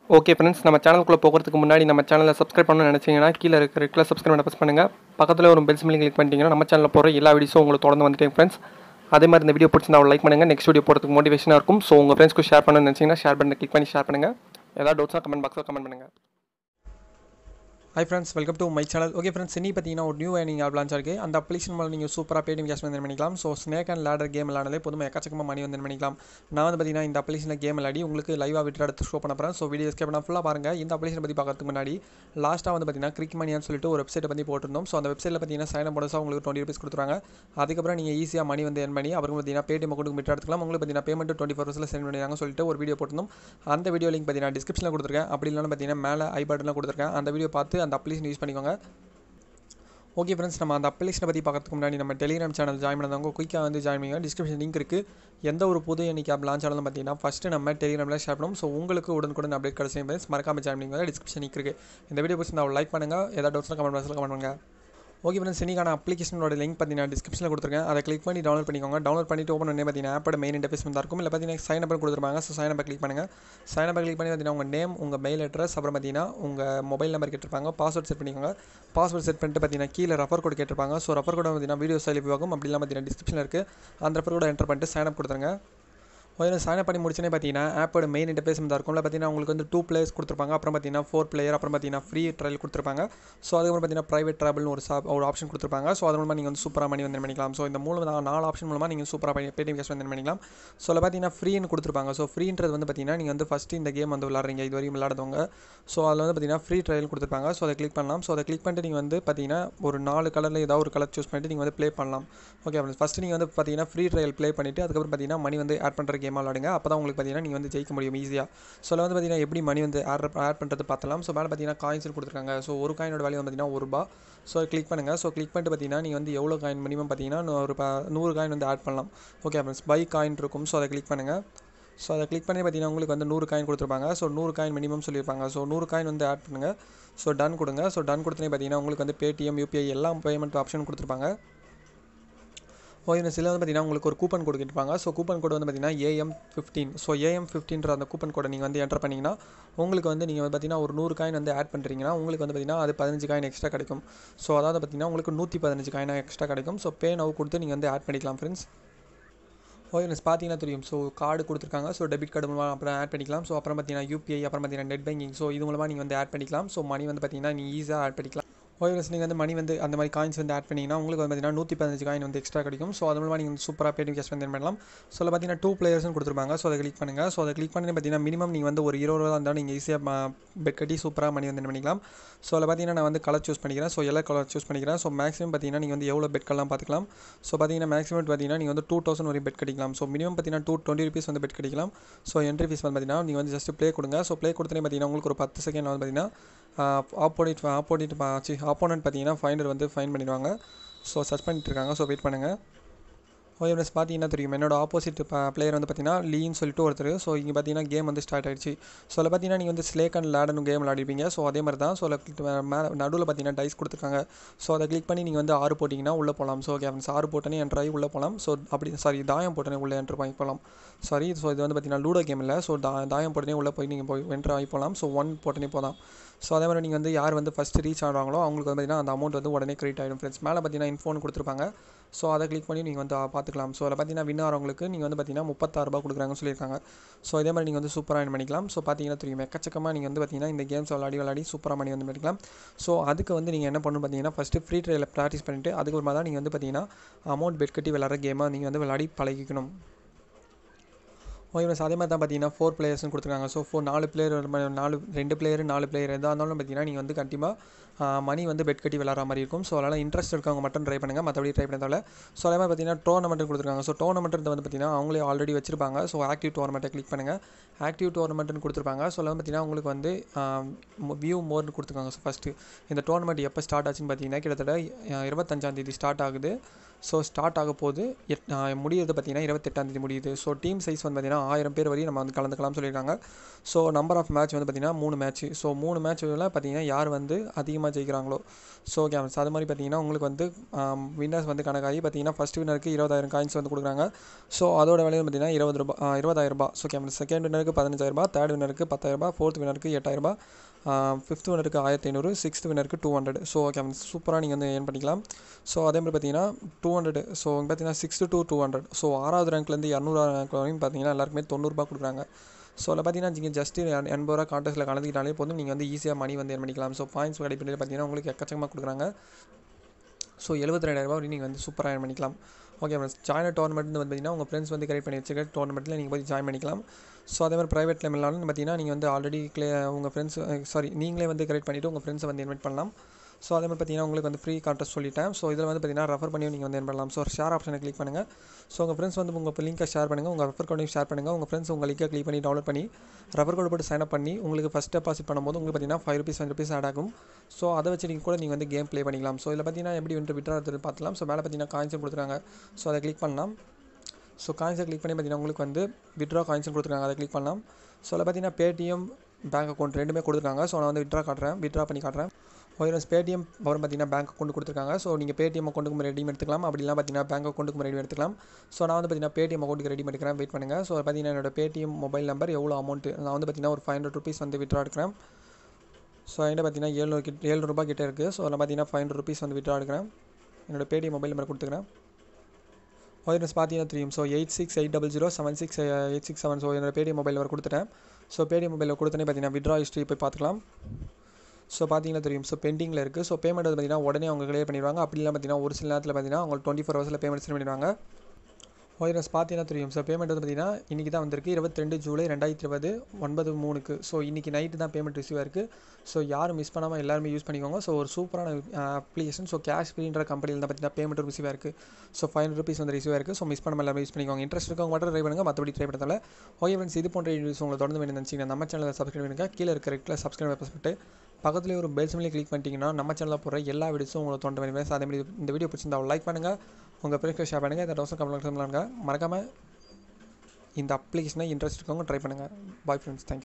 okay friends நம்ம சேனலுக்குள்ளே போகிறதுக்கு முன்னாடி நம்ம சேனலை சப்ஸ்கிரைப் பண்ணணும்னு நினச்சிங்கன்னா கீழே இருக்கிற ரெட்டில் சப்ஸ்கிரைப் பண்ண ப்ரெஸ் பண்ணுங்கள் பக்கத்தில் ஒரு பெல் சிம்லிங் கிளிக் பண்ணிட்டீங்கன்னா நம்ம சேனலில் போகிற எல்லா வீடியோஸும் உங்களுக்கு தொடர்ந்து வந்துட்டேன் ஃப்ரெண்ட்ஸ் அதே மாதிரி இந்த வீடியோ பிடிச்சிருந்தா லைக் பண்ணுங்கள் நெக்ஸ்ட் வீடியோ போகிறதுக்கு மோட்டிவேஷனாக இருக்கும் ஸோ உங்கள் ஃப்ரெண்ட்ஸ்க்கு ஷேர் பண்ணணும்னு நினச்சிங்கன்னா ஷேர் பண்ணி கிளிக் பண்ணி ஷேர் பண்ணுங்கள் ஏதாவது டவுட்ஸாக கமெண்ட் பாக்ஸில் கமெண்ட் பண்ணுங்கள் hi friends welcome to my channel okay friends இன்னி பார்த்தீங்கன்னா ஒரு நியூ ஏர்னிங் ஆப் லான்ச் இருக்குது அந்த அப்ளிகேஷன் மூலம் நீங்கள் சூப்பராக பேடிஎம் கேஷ் வந்து பண்ணிக்கலாம் so snake and ladder game விளாடலே பொதுமை எக்கச்சக்கமாக மணி வந்து பண்ணிக்கலாம் நான் வந்து பார்த்தீங்கன்னா இந்த அப்ளிகேஷனில் கேம் விளையாடி உங்களுக்கு லைவாக விட்டு எடுத்து ஷோ பண்ண போகிறேன் ஸோ வீடியோ ஸ்கேப் பண்ணால் ஃபுல்லாக பாருங்கள் இந்த அப்ளிகேஷன் பற்றி பார்க்கறதுக்கு முன்னாடி லாஸ்ட்டாக வந்து பார்த்தீங்கன்னா கிரிக் மணியான்னு சொல்லிட்டு ஒரு வெப்சைட்டை பற்றி போட்டிருந்தோம் ஸோ அந்த வெப்சைட்டில் பார்த்தீங்கன்னா சைன் போனஸாக உங்களுக்கு டுவெண்ட்டி ருபீஸ் கொடுத்துருவாங்க அதுக்கப்புறம் நீங்கள் ஈஸியாக மணி வந்து என் பண்ணி அப்புறம் பார்த்தீங்கன்னா பேடிஎம் அக்கௌண்ட் விட்டு எடுத்துக்கலாம் உங்களுக்கு பார்த்தீங்கன்னா பேமெண்ட் டுவெண்ட்டி ஃபோர் ஹவர்ஸில் சென்ட் பண்ணிடுறாங்க சொல்லிட்டு ஒரு வீடியோ போட்டிருந்தோம் அந்த வீடியோ லிங்க் பார்த்தீங்கன்னா டிஸ்கிரிப்ஷனில் கொடுத்துருக்கேன் அப்படி இல்லைனா பார்த்தீங்கன்னா மேலே ஐ பட்டனில் கொடுத்துருக்கேன் அந்த வீடியோ பார்த்து அந்த அப்ளிகேஷன் யூஸ் பண்ணிக்கோங்க ஓகே ஃப்ரெண்ட்ஸ் நம்ம அந்த அப்ளிகேஷனை பற்றி பார்க்கறதுக்கு முன்னாடி நம்ம டெலிகிராம் சேனல் ஜாயின் பண்ணவங்க குயிக்காக வந்து ஜாயின் பண்ணுங்க டிஸ்கிரிப்ஷன் லிங்க் இருக்குது எந்த ஒரு புது எண்ணிக்கை ஆப் லான்ச் ஆனாலும் பார்த்தீங்கன்னா ஃபஸ்ட்டு நம்ம டெலிகிராமில் ஷேர் பண்ணுவோம் ஸோ உங்களுக்கு உடனுக்குடன் அப்டேட் கிடச்சி ஃப்ரெண்ட்ஸ் மறக்காம ஜாயின் பண்ணிங்க டிஸ்கிரிப்ஷன் லிங்க் இருக்குது இந்த வீடியோ பிடிச்சி நான் லைக் பண்ணுங்கள் ஏதாவது டவுட்ஸ்னா கமெண்ட் பாக்ஸில் கமெண்ட் பண்ணுங்கள் ஓகே ஃப்ரெண்ட்ஸ் இன்னைக்கான அப்ளிகேஷனோட லிங்க் பார்த்தீங்கன்னா டிஸ்கிரிப்ஷனில் கொடுத்துருக்கேன் அதை கிளிக் பண்ணி டவுன்லோட் பண்ணிக்கோங்க டவுன்லோட் பண்ணிட்டு ஓப்பன் பண்ணி பார்த்தீங்கன்னா ஆப்போட மெயின் இன்டர்ஃபேஸ் வந்து இருக்கும் இல்லை பார்த்தீங்கன்னா சைன் அப் கொடுத்துருப்பாங்க ஸோ சைன் அப் கிளிக் பண்ணுங்கள் சைன் அப் கிளிக் பண்ணி பார்த்தீங்கன்னா உங்கள் நேம் உங்கள் மெயில் அட்ரஸ் அப்புறம் பார்த்தீங்கன்னா உங்கள் மொபைல் நம்பர் கேட்டிருப்பாங்க பாஸ்வேர்ட் செட் பண்ணிக்கோங்க பாஸ்வேர்ட் செட் பண்ணிட்டு பார்த்தீங்கன்னா கீழே ரெஃபர் கோட் கேட்டிருப்பாங்க ஸோ ரெஃபர் கோட் பார்த்தீங்கன்னா வீடியோ ஸ்டைல் ஆகும் அப்படி இல்லாமல் பார்த்தீங்கன்னா டிஸ்கிரிப்ஷனில் இருக்குது அந்த ரெஃபர் கோட் என்டர் பண்ணிட்டு சைன் அப் கொடுத்துருங்க ஒரு சைன் பண்ணி முடிச்சனே பார்த்தீங்கன்னா ஆப்போட மெயின் இன்டர்பேஸ் தான் இருக்கும்ல பார்த்தீங்கன்னா உங்களுக்கு வந்து டூ பிளேயர்ஸ் கொடுத்துருப்பாங்க அப்புறம் பார்த்தீங்கன்னா ஃபோர் பிளேயர் அப்புறம் பார்த்தீங்கன்னா ஃப்ரீ ட்ரையல் கொடுத்துருப்பாங்க ஸோ அதுக்கப்புறம் பார்த்தீங்கன்னா ப்ரைவேட் ட்ராவல்னு ஒரு சாப் ஒரு ஆப்ஷன் கொடுத்துருப்பாங்க ஸோ அது மூலமாக நீங்கள் வந்து சூப்பராக மணி வந்து பண்ணிக்கலாம் ஸோ இந்த மூலம் தான் நாலு ஆப்ஷன் மூலமாக நீங்கள் சூப்பராக பேடிஎம் கேஷ் வந்து பண்ணிக்கலாம் ஸோ அதில் பார்த்தீங்கன்னா ஃப்ரீன்னு கொடுத்துருப்பாங்க ஸோ ஃப்ரீன்றது வந்து பார்த்தீங்கன்னா நீங்கள் வந்து ஃபஸ்ட்டு இந்த கேம் வந்து விளாட்றீங்க இது வரையும் விளாடுறவங்க ஸோ அதில் வந்து பார்த்தீங்கன்னா ஃப்ரீ ட்ரையல் கொடுத்துருப்பாங்க ஸோ அதை கிளிக் பண்ணலாம் ஸோ அதை கிளிக் பண்ணிட்டு நீங்கள் வந்து பார்த்தீங்கன்னா ஒரு நாலு கலரில் ஏதாவது ஒரு கலர் சூஸ் பண்ணிட்டு நீங்கள் வந்து ப்ளே பண்ணலாம் ஓகே ஃபஸ்ட்டு நீங்கள் வந்து பார்த்தீங்கன்னா ஃப்ரீ ட்ரையல் ப்ளே பண்ணிவிட்டு அதுக்கப்புறம் பார்த்தீங்கன்னா மணி வந்து ஆட் பண்ணுற கேம் விளாடுங்க அப்போ தான் உங்களுக்கு பார்த்தீங்கன்னா நீங்கள் வந்து ஜெயிக்க முடியும் ஈஸியாக ஸோ அதில் வந்து பார்த்தீங்கன்னா எப்படி மணி வந்து ஆட் ஆட் பண்ணுறது பார்த்தலாம் ஸோ மேலே பார்த்தீங்கன்னா காயின்ஸ் கொடுத்துருக்காங்க ஸோ ஒரு காயினோட வேல்யூ வந்து பார்த்தீங்கன்னா ஒரு ரூபா ஸோ கிளிக் பண்ணுங்கள் ஸோ கிளிக் பண்ணிட்டு பார்த்தீங்கன்னா நீங்கள் வந்து எவ்வளோ காயின் மினிமம் பார்த்தீங்கன்னா ஒரு ப நூறு காயின் வந்து ஆட் பண்ணலாம் ஓகே ஃப்ரெண்ட்ஸ் பை காயின் இருக்கும் ஸோ அதை கிளிக் பண்ணுங்கள் ஸோ அதை கிளிக் பண்ணி பார்த்தீங்கன்னா உங்களுக்கு வந்து நூறு காயின் கொடுத்துருப்பாங்க ஸோ நூறு காயின் மினிமம் சொல்லியிருப்பாங்க ஸோ நூறு காயின் வந்து ஆட் பண்ணுங்கள் ஸோ டன் கொடுங்க ஸோ டன் கொடுத்தனே பார்த்தீங்கன்னா உங்களுக்கு வந்து பேடிஎம் யூபிஐ எல்லா பேமெண்ட் ஆப்ஷன் கொடுத்துருப்பாங்க ஓகே சில வந்து பார்த்தீங்கன்னா உங்களுக்கு ஒரு கூப்பன் கோடு கேட்டிருப்பாங்க ஸோ கூப்பன் கோடு வந்து பார்த்தீங்கன்னா ஏஎம் ஃபிஃப்டீன் ஸோ ஏஎம் ஃபிஃப்டின்ற அந்த கூப்பன் கோடை நீங்கள் வந்து என்டர் பண்ணிங்கன்னா உங்களுக்கு வந்து நீங்கள் வந்து பார்த்தீங்கன்னா ஒரு நூறு காயின் வந்து ஆட் பண்ணுறீங்கன்னா உங்களுக்கு வந்து பார்த்தீங்கன்னா அது பதினஞ்சு காயின் எக்ஸ்ட்ரா கிடைக்கும் ஸோ அதாவது பார்த்தீங்கன்னா உங்களுக்கு நூற்றி பதினஞ்சு காயின் எக்ஸ்ட்ரா கிடைக்கும் ஸோ பே நவ் கொடுத்து நீங்கள் வந்து ஆட் பண்ணிக்கலாம் ஃப்ரெண்ட்ஸ் ஓகே பார்த்தீங்கன்னா தெரியும் ஸோ கார்டு கொடுத்துருக்காங்க ஸோ டெபிட் கார்டு மூலமாக அப்புறம் ஆட் பண்ணிக்கலாம் ஸோ அப்புறம் பார்த்தீங்கன்னா யூபிஐ அப்புறம் பார்த்தீங்கன்னா நெட் பேங்கிங் ஸோ இது மூலமாக நீங்கள் வந்து ஆட் பண்ணிக்கலாம் ஸோ மணி வந்து பார்த்தீங்கன்னா நீங்கள் ஈஸியாக ஆட் பண்ணிக்கலாம் ஓஎஸ் நீங்கள் வந்து மணி வந்து அந்த மாதிரி காயின்ஸ் வந்து ஆட் பண்ணிங்கன்னா உங்களுக்கு வந்து பார்த்தீங்கன்னா நூற்றி பதினஞ்சு காயின் வந்து எக்ஸ்ட்ரா கிடைக்கும் ஸோ அது மூலமாக நீங்கள் வந்து சூப்பராக பேடிஎம் கேஷ் வந்து பண்ணலாம் ஸோ அதில் பார்த்தீங்கன்னா டூ பிளேயர்ஸ்னு கொடுத்துருப்பாங்க ஸோ அதை கிளிக் பண்ணுங்கள் ஸோ அதை கிளிக் பண்ணி பார்த்தீங்கன்னா மினிமம் நீங்கள் வந்து ஒரு இருபது ரூபா இருந்தாலும் நீங்கள் ஈஸியாக பெட் கட்டி சூப்பராக மணி வந்து பண்ணிக்கலாம் ஸோ அதில் பார்த்தீங்கன்னா நான் வந்து கலர் சூஸ் பண்ணிக்கிறேன் ஸோ எல்லா கலர் சூஸ் பண்ணிக்கிறேன் ஸோ மேக்ஸிமம் பார்த்தீங்கன்னா நீங்கள் வந்து எவ்வளோ பெட்கள்லாம் பார்த்துக்கலாம் ஸோ பார்த்தீங்கன்னா மேக்ஸிமம் பார்த்தீங்கன்னா நீங்கள் வந்து டூ தௌசண்ட் வரையும் பெட் கட்டிக்கலாம் ஸோ மினிமம் பார்த்தீங்கன்னா டூ டுவெண்ட்டி ருபீஸ் வந்து பெட் கட்டிக்கலாம் ஸோ என்ட்ரி ஃபீஸ் வந்து பார்த்தீங்கன்னா நீங்கள் வந்து ஜஸ்ட் ப்ளே கொடுங்க ஸோ ப்ளே கொடுத்தனே பார்த்தீங்கன்னா உங்களுக்கு ஒரு பத்து செகண்ட் வந்து பார்த்தீங்கன்னா ஆப்போனிட் ஆப்போனிட் ஆச்சு ஆப்போனன்ட் பார்த்தீங்கன்னா ஃபைனர் வந்து ஃபைன் பண்ணிடுவாங்க ஸோ சர்ச் பண்ணிட்டு இருக்காங்க ஸோ வெயிட் பண்ணுங்கள் ஓகே ஃப்ரெண்ட்ஸ் பார்த்தீங்கன்னா தெரியும் என்னோட ஆப்போசிட் பிளேயர் வந்து பார்த்தீங்கன்னா லீன்னு சொல்லிட்டு ஒருத்தர் ஸோ இங்கே பார்த்தீங்கன்னா கேம் வந்து ஸ்டார்ட் ஆயிடுச்சு ஸோ அதில் பார்த்தீங்கன்னா நீங்கள் வந்து ஸ்லேக் அண்ட் லேடன் கேம் விளாடிப்பீங்க ஸோ அதே மாதிரி தான் ஸோ அதில் மேலே நடுவில் பார்த்தீங்கன்னா டைஸ் கொடுத்துருக்காங்க ஸோ அதை கிளிக் பண்ணி நீங்கள் வந்து ஆறு போட்டிங்கன்னா உள்ளே போகலாம் ஸோ ஓகே ஃப்ரெண்ட்ஸ் ஆறு போட்டனே என்ட்ரு ஆகி உள்ளே போகலாம் ஸோ அப்படி சாரி தாயம் போட்டனே உள்ளே என்ட்ரு பண்ணி போகலாம் சாரி ஸோ இது வந்து பார்த்தீங்கன்னா லூடோ கேம் இல்லை ஸோ தா தாயம் போட்டனே உள்ளே போய் நீங்கள் போய் என்ட்ரு ஆகி போகலாம் ஸோ ஒன் போட்டனே போகலாம் ஸோ அதே மாதிரி நீங்கள் வந்து யார் வந்து ஃபஸ்ட்டு ரீச் ஆகிறாங்களோ அவங்களுக்கு வந்து பார்த்தீங்கன்னா அந்த அமௌண்ட் வந்து உடனே கிரெடிட் ஆகிடும் ஃப்ரெண்ட்ஸ் மேலே பார்த்தீங்கன்னா இன்ஃபோன் கொடுத்துருப்பாங்க ஸோ அதை கிளிக் பண்ணி நீங்கள் வந்து பார்த்துக்கலாம் ஸோ அதில் பார்த்தீங்கன்னா வின் ஆகிறவங்களுக்கு நீங்கள் வந்து பார்த்தீங்கன்னா முப்பத்தாறுரூபா கொடுக்குறாங்கன்னு சொல்லியிருக்காங்க ஸோ இதே மாதிரி நீங்கள் வந்து சூப்பராக என் பண்ணிக்கலாம் ஸோ பார்த்தீங்கன்னா தெரியும் எக்கச்சக்கமாக நீங்கள் வந்து பார்த்தீங்கன்னா இந்த கேம்ஸ் விளாடி விளாடி சூப்பராக மணி வந்து பண்ணிக்கலாம் ஸோ அதுக்கு வந்து நீங்கள் என்ன பண்ணணும் பார்த்தீங்கன்னா ஃபஸ்ட்டு ஃப்ரீ ட்ரையில் ப்ராக்டிஸ் பண்ணிவிட்டு அதுக்கப்புறமா தான் நீங்கள் வந்து பார்த்தீங்கன்னா அமௌண்ட் பெட் கட்டி விளாட்ற கேமாக நீங்கள் வந்து விளாடி பழகிக்கணும் ஓகே அதே மாதிரி தான் பார்த்தீங்கன்னா ஃபோர் பிளேயர்ஸ்னு கொடுத்துருக்காங்க ஸோ ஃபோர் நாலு பிளேயர் நாலு ரெண்டு பிளேயர் நாலு பிளேயர் எதாக இருந்தாலும் பார்த்தீங்கன்னா நீங்கள் வந்து கண்டிப்பாக மணி வந்து பெட் கட்டி விளாட்ற மாதிரி இருக்கும் ஸோ அதனால் இன்ட்ரெஸ்ட் இருக்கவங்க மட்டும் ட்ரை பண்ணுங்கள் மற்றபடி ட்ரை பண்ணதால ஸோ அதே மாதிரி பார்த்தீங்கன்னா டோர்னமெண்ட் கொடுத்துருக்காங்க ஸோ டோர்னமெண்ட் வந்து பார்த்தீங்கன்னா அவங்களே ஆல்ரெடி வச்சிருப்பாங்க ஸோ ஆக்டிவ் டோர்னமெண்ட்டை கிளிக் பண்ணுங்கள் ஆக்டிவ் டோர்னமெண்ட்னு கொடுத்துருப்பாங்க ஸோ வந்து பார்த்தீங்கன்னா உங்களுக்கு வந்து வியூ மோர்னு கொடுத்துருக்காங்க ஸோ ஃபஸ்ட்டு இந்த டோர்னமெண்ட் எப்போ ஸ்டார்ட் ஆச்சுன்னு பார்த்தீங்கன்னா கிட்டத்தட்ட இருபத்தஞ்சாந்தேதி ஸ்டார்ட் ஆகுது ஸோ ஸ்டார்ட் ஆக போது எட் முடியுது பார்த்தீங்கன்னா இருபத்தெட்டாந்தேதி முடியுது ஸோ டீம் சைஸ் வந்து பார்த்தீங்கன்னா ஆயிரம் பேர் வரையும் நம்ம வந்து கலந்துக்கலாம்னு சொல்லியிருக்காங்க ஸோ நம்பர் ஆஃப் மேட்ச் வந்து பார்த்தீங்கன்னா மூணு மேட்ச் ஸோ மூணு மேட்ச்சில் பார்த்தீங்கன்னா யார் வந்து அதிகமாக அதிகமாக ஜெயிக்கிறாங்களோ ஸோ ஓகே ஃப்ரெண்ட்ஸ் அது மாதிரி பார்த்தீங்கன்னா உங்களுக்கு வந்து வின்னர்ஸ் வந்து கணக்காகி பார்த்தீங்கன்னா ஃபஸ்ட் வின்னருக்கு இருபதாயிரம் காயின்ஸ் வந்து கொடுக்குறாங்க ஸோ அதோட விலையும் பார்த்தீங்கன்னா இருபது ரூபா இருபதாயிரம் ரூபாய் ஸோ ஓகே செகண்ட் வின்னருக்கு பதினஞ்சாயிரரூபா தேர்ட் வின்னருக்கு பத்தாயிரரூபா ஃபோர்த் வின்னருக்கு எட்டாயிரரூபா ஃபிஃப்த் வின்னருக்கு ஆயிரத்தி ஐநூறு சிக்ஸ்த் வின்னருக்கு டூ ஹண்ட்ரட் ஸோ ஓகே சூப்பராக நீங்கள் வந்து ஏர்ன் பண்ணிக்கலாம் ஸோ அதே மாதிரி பார்த்தீங்கன்னா டூ ஹண்ட்ரட் ஸோ பார்த்தீங்கன்னா sixth two two hundred so ஆறாவது ரேங்க்லேருந்து இரநூறாவது ரேங்க் வரையும் பார்த்தீங்கன்னா எல்லாருக்குமே தொண்ணூறுபா கொடுக்குறாங்க ஸோ அதில் பார்த்தீங்கன்னா நீங்கள் ஜஸ்ட் எண்பது ரூபா கான்டெஸ்ட்டில் கலந்துக்கிட்டாலே போதும் நீங்கள் வந்து ஈஸியாக மணி வந்து ஏர்ன் பண்ணிக்கலாம் ஸோ பாயிண்ட்ஸ் அடிப்படையில் பார்த்தீங்கன்னா உங்களுக்கு எக்கச்சக்கமாக கொடுக்குறாங்க ஸோ எழுபத்தி ரெண்டாயிரரூபா வரையும் நீங்கள் வந்து சூப்பராக ஏர்ன் பண்ணிக்கலாம் ஓகே ஃப்ரெண்ட்ஸ் ஜாயின் டோர்னமெண்ட் வந்து பார்த்தீங்கன்னா உங்கள் ஃப்ரெண்ட்ஸ் வந்து கிரியேட் பண்ணி வச்சுக்க டோர்னமெண்ட்டில் நீங்கள் போய் ஜாயின் பண்ணிக்கலாம் ஸோ அதே மாதிரி ப்ரைவேட் இல்லாமல் பார்த்தீங்கன்னா நீங்கள் வந்து ஆல்ரெடி கிளே உங்கள் ஃப்ரெண்ட்ஸ் சாரி நீங்களே வந்து கிரியேட் பண்ணிவிட்டு உங்கள் ஃப்ரெண்ட்ஸை வந்து இன்வைட் பண்ணலாம் ஸோ அதே மாதிரி பார்த்தீங்கன்னா உங்களுக்கு வந்து ஃப்ரீ கான்டெஸ்ட் சொல்லிட்டேன் ஸோ இதில் வந்து பார்த்தீங்கன்னா ரெஃபர் பண்ணி நீங்கள் வந்து ஏன் பண்ணலாம் ஸோ ஷேர் ஆப்ஷனை கிளிக் பண்ணுங்கள் ஸோ உங்கள் ஃப்ரெண்ட்ஸ் வந்து உங்கள் லிங்கை ஷேர் பண்ணுங்கள் உங்கள் ரெஃபர் கோடையும் ஷேர் பண்ணுங்கள் உங்கள் ஃப்ரெண்ட்ஸ் உங்கள் லிங்கை கிளிக் பண்ணி டவுன்லோட் பண்ணி ரெஃபர் கோடு போட்டு சைன் அப் பண்ணி உங்களுக்கு ஃபஸ்ட் டெபாசிட் பண்ணும்போது உங்களுக்கு பார்த்தீங்கன்னா five rupees five rupees add ஆகும் ஸோ அதை வச்சு நீங்கள் கூட நீங்கள் வந்து கேம் ப்ளே பண்ணிக்கலாம் ஸோ இதில் பார்த்தீங்கன்னா எப்படி வந்து விட்ரா பார்த்துலாம் ஸோ மேலே பார்த்தீங்கன்னா காயின்ஸ் கொடுத்துருக்காங்க ஸோ அதை கிளிக் பண்ணலாம் ஸோ காயின்ஸை கிளிக் பண்ணி பார்த்தீங்கன்னா உங்களுக்கு வந்து விட்ரா காயின்ஸ் கொடுத்துருக்காங்க அதை கிளிக் பண்ணலாம் ஸோ அதில் பார்த்தீங்கன்னா பேடிஎம் பேங்க் அக்கௌண்ட் ரெண்டுமே கொடுத்துருக்காங்க ஸோ நான் வந்து விட்ரா காட்டுறேன் விட்ரா பண்ணி காட்டுறேன் ஒயர்ஸ் பேடிஎம் அப்புறம் பார்த்தீங்கன்னா பேங்க் அக்கௌண்ட் கொடுத்துருக்காங்க ஸோ நீங்கள் பேடிஎம் அக்கௌண்ட்டுக்கு ரெடியும் எடுத்துக்கலாம் அப்படிலாம் பார்த்தீங்கன்னா பேங்க் அக்கௌண்ட்டுக்கு ரெடியும் எடுத்துக்கலாம் ஸோ நான் வந்து பார்த்தீங்கன்னா பேடிஎம் அக்கௌண்ட்டுக்கு ரெடி எடுக்கிறேன் வெயிட் பண்ணுங்கள் ஸோ பார்த்தீங்கன்னா என்னோட பேடிஎம் மொபைல் நம்பர் எவ்வளோ அமௌண்ட்டு நான் வந்து பார்த்தீங்கன்னா ஒரு ஃபைவ் ஹண்ட்ரட் ருபீஸ் வந்து விட்ரா எடுக்கிறேன் ஸோ என்கிட்ட பார்த்தீங்கன்னா ஏழ்நூறு கிட்ட ஏழ்நூறுபா கிட்டே இருக்குது ஸோ நான் பார்த்தீங்கன்னா ஃபைவ் ஹண்ட்ரட் ருபீஸ் வந்து விட்ரா எடுக்கிறேன் என்னோட பேடிஎம் மொபைல் நம்பர் கொடுத்துக்கிறேன் ஒயர்ஸ் பார்த்தீங்கன்னா தெரியும் so eight six eight double zero seven six eight six seven so என்னோட பேடிஎம் மொபைல் நம்பர் கொடுத்துட்டேன் ஸோ பேடிஎம் மொபைலில் கொடுத்தனே பார்த்தீங்கன்னா விட்ரா ஹிஸ்ட்ரி போய் பார்த்துக்கலாம் ஸோ பார்த்தீங்கன்னா தெரியும் ஸோ பெண்டிங்கில் இருக்குது ஸோ பேமெண்ட் வந்து பார்த்தீங்கன்னா உடனே அவங்க கிளியர் பண்ணிடுவாங்க அப்படி இல்லை பார்த்தீங்கன்னா ஒரு சில நேரத்தில் பார்த்தீங்கன்னா அவங்க டுவெண்ட்டி ஃபோர் ஹவர்ஸில் பேமெண்ட் சென்ட் பண்ணிடுவாங்க ஒயர்ஸ் பார்த்தீங்கன்னா தெரியும் ஸோ பேமெண்ட் வந்து பார்த்தீங்கன்னா இன்றைக்கி தான் வந்திருக்கு இருபத்தி ரெண்டு ஜூலை ரெண்டாயிரத்தி இருபது ஒன்பது மூணுக்கு ஸோ இன்றைக்கி நைட்டு தான் பேமெண்ட் ரிசீவ் ஆயிருக்கு ஸோ யாரும் மிஸ் பண்ணாமல் எல்லாருமே யூஸ் பண்ணிக்கோங்க ஸோ ஒரு சூப்பரான அப்ளிகேஷன் ஸோ கேஷ் ஃப்ரீன்ற கம்பெனியில் தான் பார்த்தீங்கன்னா பேமெண்ட் ரிசீவ் ஆயிருக்கு ஸோ ஃபைவ் ருபீஸ் வந்து ரிசீவ் ஆயிருக்கு ஸோ மிஸ் பண்ணாமல் எல்லாமே யூஸ் பண்ணிக்கோங்க இன்ட்ரெஸ்ட் இருக்கவங்க மட்டும் ட்ரை பண்ணுங்கள் மற்றபடி ட்ரை பண்ணதால ஓகே ஃப்ரெண்ட்ஸ் இது போன்ற வீடியோஸ் உங்களை தொடர்ந்து வேணும் நினச்சிங்கன்னா நம்ம சேனலில் சப்ஸ்கிரைப் பண்ணுங்க கீழே இருக்கிற ரெட்டில் சப்ஸ்கிரைப் பண்ணிட்டு பக்கத்துலேயே ஒரு பெல் சிம்லேயே கிளிக் பண்ணிட்டீங்கன்னா நம்ம சேனலில் போகிற எல்லா வீடியோஸும் உங்களுக்கு தோன்ற வேணும் அதே மாதிரி இந்த வீடியோ பிடிச்சிருந்தா லைக் பண்ணுங்கள் உங்கள் ஃப்ரெண்ட்ஸ்க்கு ஷேர் பண்ணுங்கள் இந்த டோசம் கமெண்ட் பண்ணுங்க மறக்காமல் இந்த அப்ளிகேஷனை இன்ட்ரெஸ்ட் இருக்கவங்க ட்ரை பண்ணுங்கள் பாய் ஃப்ரெண்ட்ஸ் தேங்க்யூ